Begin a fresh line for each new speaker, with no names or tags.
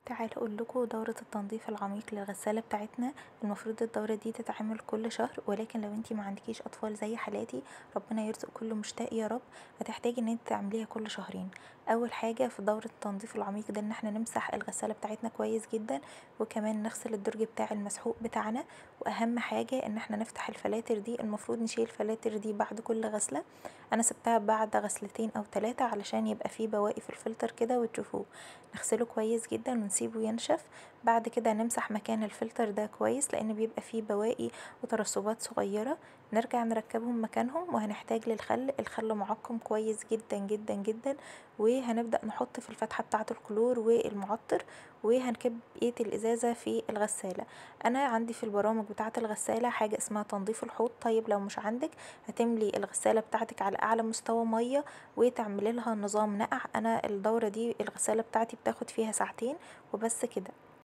تعالوا اقول لكم دورة التنظيف العميق للغسالة بتاعتنا المفروض الدورة دي تتعمل كل شهر ولكن لو انتي معندكيش اطفال زي حالاتي ربنا يرزق كل مشتاق يارب هتحتاجي ان انتي تعمليها كل شهرين اول حاجه في دورة التنظيف العميق ده ان احنا نمسح الغسالة بتاعتنا كويس جدا وكمان نغسل الدرج بتاع المسحوق بتاعنا واهم حاجه ان احنا نفتح الفلاتر دي المفروض نشيل الفلاتر دي بعد كل غسله انا سبتها بعد غسلتين او تلاته علشان يبقى فيه بواقي في الفلتر كده وتشوفوه نغسله كويس جدا ونسيبه ينشف بعد كده نمسح مكان الفلتر ده كويس لان بيبقى فيه بواقي وترسبات صغيره نرجع نركبهم مكانهم وهنحتاج للخل الخل معقم كويس جدا جدا جدا وهنبدأ نحط في الفتحة بتاعة الكلور والمعطر وهنكب بقية الإزازة في الغسالة أنا عندي في البرامج بتاعة الغسالة حاجة اسمها تنظيف الحوض طيب لو مش عندك هتملي الغسالة بتاعتك على أعلى مستوى ميه وتعملي لها نظام نقع أنا الدورة دي الغسالة بتاعتي بتاخد فيها ساعتين وبس كده